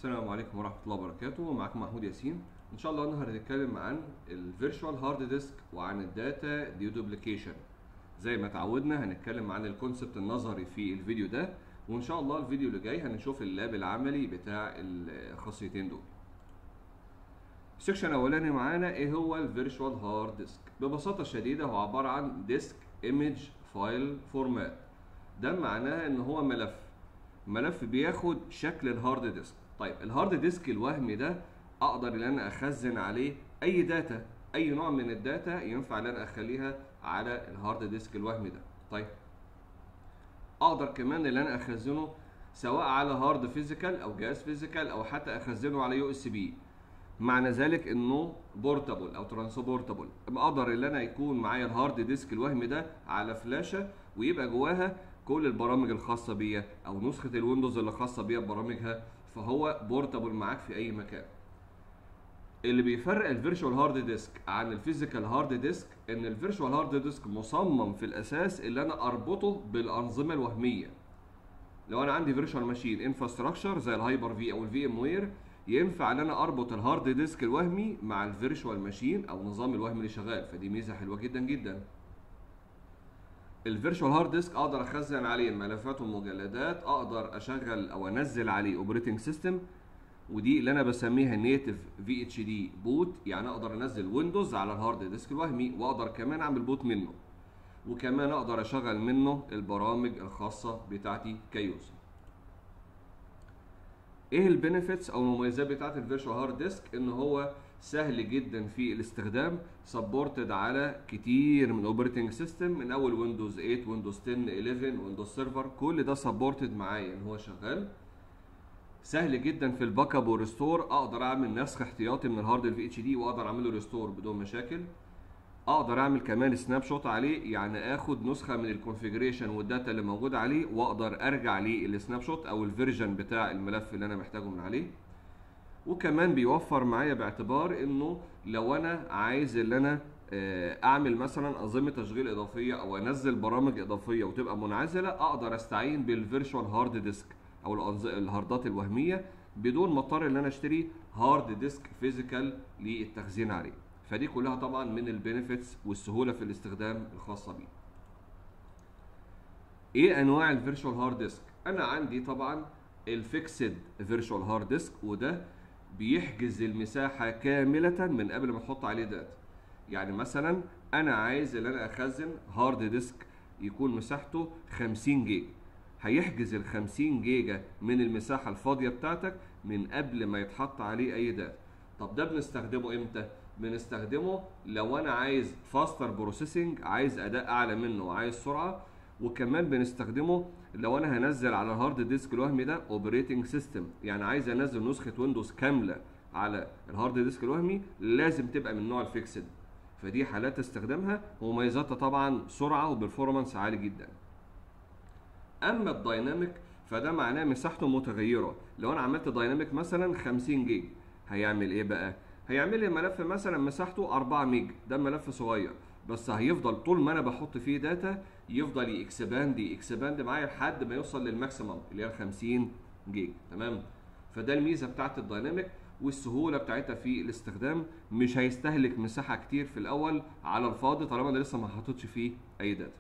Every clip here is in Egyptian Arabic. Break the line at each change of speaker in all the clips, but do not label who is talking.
السلام عليكم ورحمة الله وبركاته معاكم محمود ياسين ان شاء الله النهارده هنتكلم عن الفيرتشوال هارد ديسك وعن الداتا ديودوبليكيشن زي ما اتعودنا هنتكلم عن الكونسبت النظري في الفيديو ده وان شاء الله الفيديو اللي جاي هنشوف اللاب العملي بتاع الخاصيتين دول السكشن الاولاني معانا ايه هو الفيرتشوال هارد ديسك ببساطه شديده هو عباره عن ديسك ايمج فايل فورمات ده معناه ان هو ملف ملف بياخد شكل الهارد ديسك طيب الهارد ديسك الوهمي ده اقدر ان انا اخزن عليه اي داتا اي نوع من الداتا ينفع ان انا اخليها على الهارد ديسك الوهمي ده طيب اقدر كمان ان انا اخزنه سواء على هارد فيزيكال او جهاز فيزيكال او حتى اخزنه على يو اس بي معنى ذلك انه بورتابل او ترانسبورتابل اقدر ان انا يكون معايا الهارد ديسك الوهمي ده على فلاشه ويبقى جواها كل البرامج الخاصه بيا او نسخه الويندوز اللي خاصه بيا ببرامجها فهو بورتابل معاك في اي مكان اللي بيفرق الفيرتشوال هارد ديسك عن الفيزيكال هارد ديسك ان الفيرتشوال هارد ديسك مصمم في الاساس اللي انا اربطه بالانظمه الوهميه لو انا عندي فيرتشوال ماشين انفراستراكشر زي الهايبر في او الفي ام وير ينفع ان انا اربط الهارد ديسك الوهمي مع الفيرتشوال ماشين او نظام الوهم اللي شغال فدي ميزه حلوه جدا جدا الفيرتشوال هارد ديسك اقدر اخزن عليه الملفات والمجلدات اقدر اشغل او انزل عليه اوبريتنج سيستم ودي اللي انا بسميها نيتف في اتش دي بوت يعني اقدر انزل ويندوز على الهارد ديسك الوهمي واقدر كمان اعمل بوت منه وكمان اقدر اشغل منه البرامج الخاصه بتاعتي كيوزر ايه البنفيتس او المميزات بتاعت الفيرتشوال هارد ديسك ان هو سهل جدا في الاستخدام سبورتد على كتير من اوبريتنج سيستم من اول ويندوز 8 ويندوز 10 11 ويندوز سيرفر كل ده سبورتد معايا ان هو شغال سهل جدا في الباك اب والريستور اقدر اعمل نسخ احتياطي من الهارد الفي اتش دي واقدر اعمله ريستور بدون مشاكل اقدر اعمل كمان سناب شوت عليه يعني اخد نسخه من الكونفيجريشن والداتا اللي موجود عليه واقدر ارجع للسناب شوت او الفيرجن بتاع الملف اللي انا محتاجه من عليه وكمان بيوفر معايا باعتبار انه لو انا عايز ان انا اعمل مثلا انظمه تشغيل اضافيه او انزل برامج اضافيه وتبقى منعزله اقدر استعين بالفيرتشوال هارد ديسك او الهاردات الوهميه بدون ما اضطر ان انا اشتري هارد ديسك فيزيكال للتخزين عليه فدي كلها طبعا من البينيفيتس والسهوله في الاستخدام الخاصه بيه ايه انواع الفيرتشوال هارد ديسك انا عندي طبعا الفيكسد فيرتشوال هارد ديسك وده بيحجز المساحه كامله من قبل ما احط عليه داتا يعني مثلا انا عايز ان انا اخزن هارد ديسك يكون مساحته 50 جيجا هيحجز ال 50 جيجا من المساحه الفاضيه بتاعتك من قبل ما يتحط عليه اي داتا طب ده بنستخدمه امتى بنستخدمه لو انا عايز فاستر بروسيسنج عايز اداء اعلى منه وعايز سرعه وكمان بنستخدمه لو انا هنزل على الهارد ديسك الوهمي ده اوبريتنج سيستم يعني عايز انزل نسخه ويندوز كامله على الهارد ديسك الوهمي لازم تبقى من نوع الفيكسد فدي حالات استخدامها ومميزاتها طبعا سرعه وبرفورمانس عالي جدا اما الدايناميك فده معناه مساحته متغيره لو انا عملت دايناميك مثلا 50 جيج هيعمل ايه بقى هيعمل لي ملف مثلا مساحته 4 ميج ده ملف صغير بس هيفضل طول ما انا بحط فيه داتا يفضل يكسباند يكسباند معايا لحد ما يوصل للماكسيمم اللي هي ال 50 جيج تمام فده الميزه بتاعت الدايناميك والسهوله بتاعتها في الاستخدام مش هيستهلك مساحه كتير في الاول على الفاضي طالما انا لسه ما حطيتش فيه اي داتا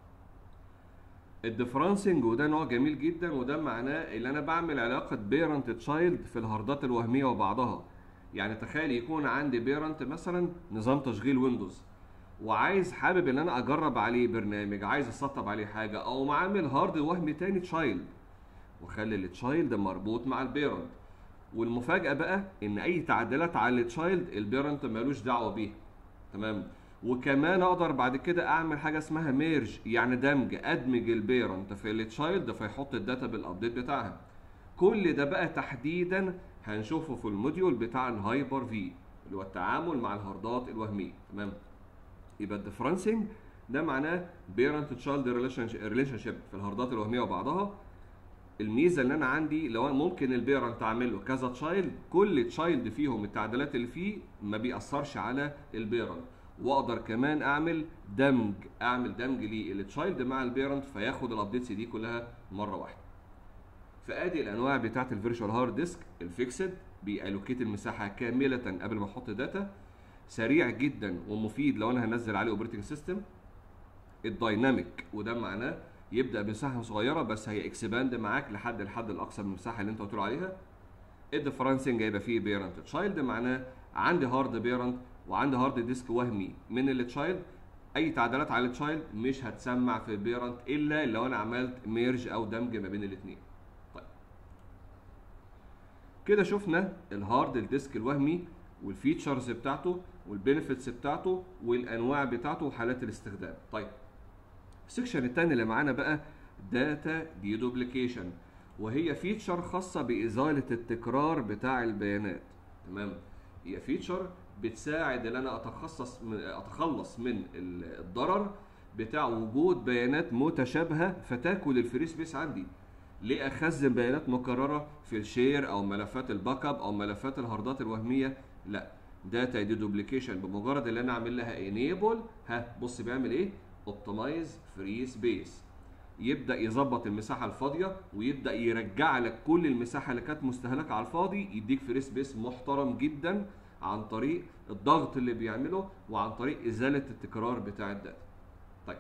الديفرنسنج وده نوع جميل جدا وده معناه ان انا بعمل علاقه بيرنت تشايلد في الهاردات الوهميه وبعضها يعني تخيل يكون عندي بيرنت مثلا نظام تشغيل ويندوز وعايز حابب ان انا اجرب عليه برنامج عايز اسطب عليه حاجه او معامل هارد وهمي تاني تشايلد وخلي التشايلد مربوط مع البيرنت والمفاجاه بقى ان اي تعديلات على التشايلد البيرنت مالوش دعوه بيها تمام وكمان اقدر بعد كده اعمل حاجه اسمها ميرج يعني دمج ادمج البيرنت في التشايلد فيحط الداتا بالابديت بتاعها كل ده بقى تحديدا هنشوفه في الموديول بتاع الهايبر في اللي هو التعامل مع الهاردات الوهميه تمام يبقى الديفرنسنج ده معناه بيرنت تشايلد ريليشن شيب في الهاردات الوهميه وبعضها الميزه اللي انا عندي لو أنا ممكن البيرنت اعمل له كذا تشايلد كل تشايلد فيهم التعديلات اللي فيه ما بيأثرش على البيرنت واقدر كمان اعمل دمج اعمل دمج للتشايلد مع البيرنت فياخد الابديتس دي كلها مره واحده فادي الانواع بتاعه الفيرتشوال هارد ديسك الفيكسد بيالوكيت المساحه كامله قبل ما احط داتا سريع جدا ومفيد لو انا هنزل عليه اوبريتنج سيستم الدايناميك وده معناه يبدا بمساحه صغيره بس هي اكسباند معاك لحد الحد الاقصى من المساحه اللي انت قلت له عليها الديفرنسنج هيبقى فيه بيرنت تشايلد معناه عندي هارد بيرنت وعندي هارد ديسك وهمي من التشايلد اي تعديلات على التشايلد مش هتسمع في البيرنت الا لو انا عملت ميرج او دمج ما بين الاثنين طيب كده شفنا الهارد الديسك الوهمي والفيتشرز بتاعته والبينفيتس بتاعته والانواع بتاعته وحالات الاستخدام طيب السكشن الثاني اللي معانا بقى داتا ديدوبليكيشن وهي فيتشر خاصة بإزالة التكرار بتاع البيانات تمام هي فيتشر بتساعد ان انا اتخصص من اتخلص من الضرر بتاع وجود بيانات متشابهه فتاكل الفري سبيس عندي ليه اخزن بيانات مكرره في الشير او ملفات الباك اب او ملفات الهاردات الوهميه لا داتا دي دوبليكيشن بمجرد ان انا اعمل لها انيبل ها بص بيعمل ايه اوبتمايز فري سبيس يبدا يظبط المساحه الفاضيه ويبدا يرجع لك كل المساحه اللي كانت مستهلكه على الفاضي يديك فري سبيس محترم جدا عن طريق الضغط اللي بيعمله وعن طريق ازاله التكرار بتاع الداتا طيب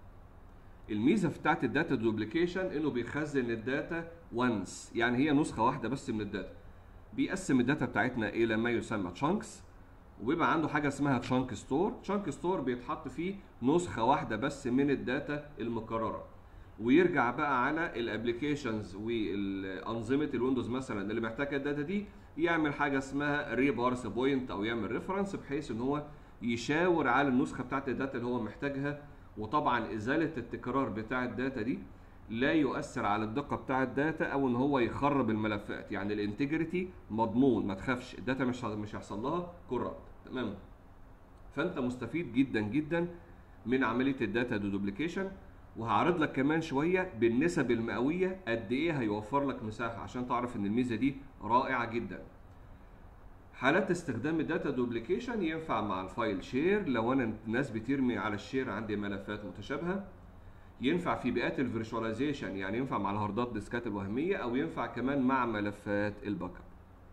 الميزه بتاعت الداتا دوبليكيشن انه بيخزن الداتا وانس يعني هي نسخه واحده بس من الداتا بيقسم الداتا بتاعتنا الى ما يسمى تشانكس وبيبقى عنده حاجه اسمها تشانك ستور تشانك ستور بيتحط فيه نسخه واحده بس من الداتا المكرره ويرجع بقى على الابلكيشنز والانظمه الويندوز مثلا اللي محتاجه الداتا دي يعمل حاجه اسمها ريبارس بوينت او يعمل ريفرنس بحيث ان هو يشاور على النسخه بتاعت الداتا اللي هو محتاجها وطبعا ازاله التكرار بتاع الداتا دي لا يؤثر على الدقه بتاع الداتا او ان هو يخرب الملفات يعني الانتجريتي مضمون ما تخافش الداتا مش مش هيحصل لها كورابت تمام فانت مستفيد جدا جدا من عمليه الداتا دوبليكيشن وهعرض لك كمان شويه بالنسب المئويه قد ايه هيوفر لك مساحه عشان تعرف ان الميزه دي رائعه جدا حالات استخدام الداتا دوبليكيشن ينفع مع الفايل شير لو انا الناس بترمي على الشير عندي ملفات متشابهه ينفع في بيئات الفيرشواليزيشن يعني ينفع مع الهاردات ديسكات الوهميه او ينفع كمان مع ملفات الباك اب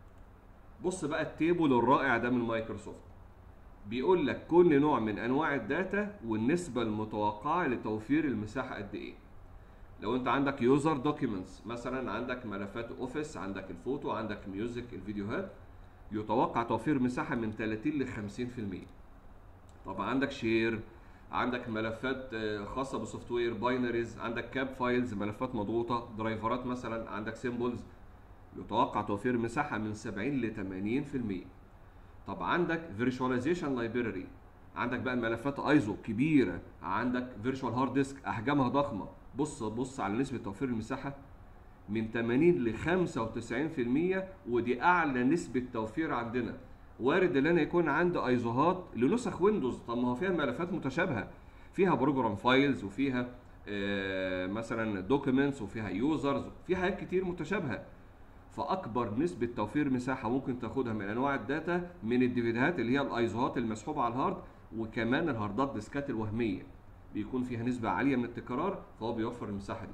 بص بقى التيبل الرائع ده من مايكروسوفت بيقول لك كل نوع من انواع الداتا والنسبه المتوقعه لتوفير المساحه قد ايه لو انت عندك يوزر دوكيومنتس مثلا عندك ملفات اوفيس عندك الفوتو عندك ميوزك الفيديوهات يتوقع توفير مساحه من 30 ل 50% طبعا عندك شير عندك ملفات خاصه بسوفت وير باينريز عندك كاب فايلز ملفات مضغوطه درايفرات مثلا عندك سيمبلز يتوقع توفير مساحه من 70 ل 80% طب عندك فيرتشواليزيشن لايبراري عندك بقى ملفات ايزو كبيره عندك فيرتشوال هارد ديسك احجامها ضخمه بص بص على نسبه توفير المساحه من 80 ل 95% ودي اعلى نسبه توفير عندنا وارد ان انا يكون عندي ايزوهات لنسخ ويندوز طب ما هو فيها ملفات متشابهه فيها بروجرام فايلز وفيها آه مثلا دوكيومنتس وفيها يوزرز في حاجات كتير متشابهه فاكبر نسبه توفير مساحه ممكن تاخدها من انواع الداتا من الديفيدات اللي هي الايزوهات المسحوبه على الهارد وكمان الهاردات ديسكات الوهميه بيكون فيها نسبه عاليه من التكرار فهو بيوفر المساحه دي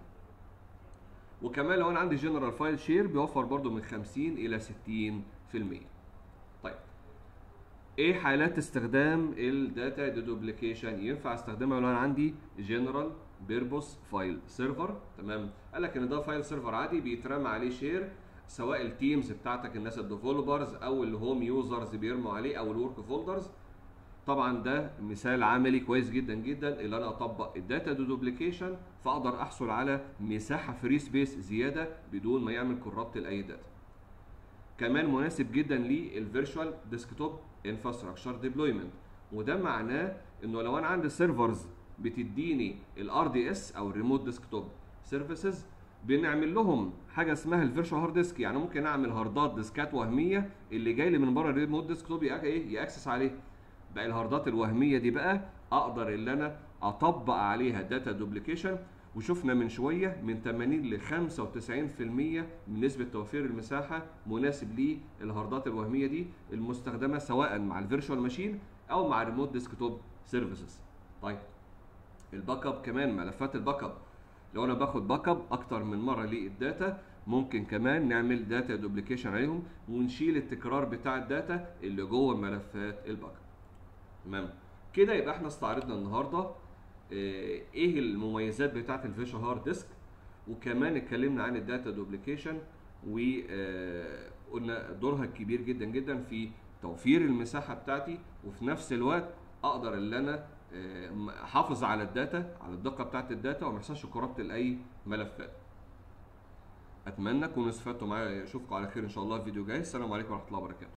وكمان لو انا عندي جنرال فايل شير بيوفر برضو من 50 الى 60% طيب ايه حالات استخدام الداتا دوبليكيشن ينفع استخدمها لو انا عندي جنرال بيربوس فايل سيرفر تمام قال لك ان ده فايل سيرفر عادي بيترمى عليه شير سواء التيمز بتاعتك الناس الديفلوبرز او الهوم يوزرز بيرموا عليه او الورك فولدرز طبعا ده مثال عملي كويس جدا جدا اللي انا اطبق الداتا دوبليكيشن فاقدر احصل على مساحه فري سبيس زياده بدون ما يعمل كورابت لاي داتا كمان مناسب جدا للفيرتشوال ديسكتوب انفراستراكشر ديبلويمنت وده معناه انه لو انا عندي سيرفرز بتديني الار دي اس او الريموت ديسكتوب سيرفيسز بنعمل لهم حاجه اسمها الفيرتشوال هارد ديسك يعني ممكن اعمل هاردات ديسكات وهميه اللي جاي لي من بره الريموت ديسكتوب ايه ياكسس عليه بقى الهاردات الوهميه دي بقى اقدر ان انا اطبق عليها داتا دوبليكيشن وشفنا من شويه من 80 ل 95% من نسبه توفير المساحه مناسب للهاردات الوهميه دي المستخدمه سواء مع الفيرتشوال ماشين او مع الريموت ديسكتوب سيرفيسز طيب الباك اب كمان ملفات الباك اب لو انا باخد باك اب اكتر من مره للداتا ممكن كمان نعمل داتا دوبليكيشن عليهم ونشيل التكرار بتاع الداتا اللي جوه ملفات الباك تمام كده يبقى احنا استعرضنا النهارده آه، ايه المميزات بتاعه الفيشوال هارد ديسك وكمان اتكلمنا عن الداتا دوبليكيشن وقلنا دورها الكبير جدا جدا في توفير المساحه بتاعتي وفي نفس الوقت اقدر ان انا آه، احافظ على الداتا على الدقه بتاعت الداتا وما يحصلش كوربت لاي ملفات اتمنى تكونوا استفدتوا معايا اشوفكم على خير ان شاء الله في فيديو جاي السلام عليكم ورحمه الله وبركاته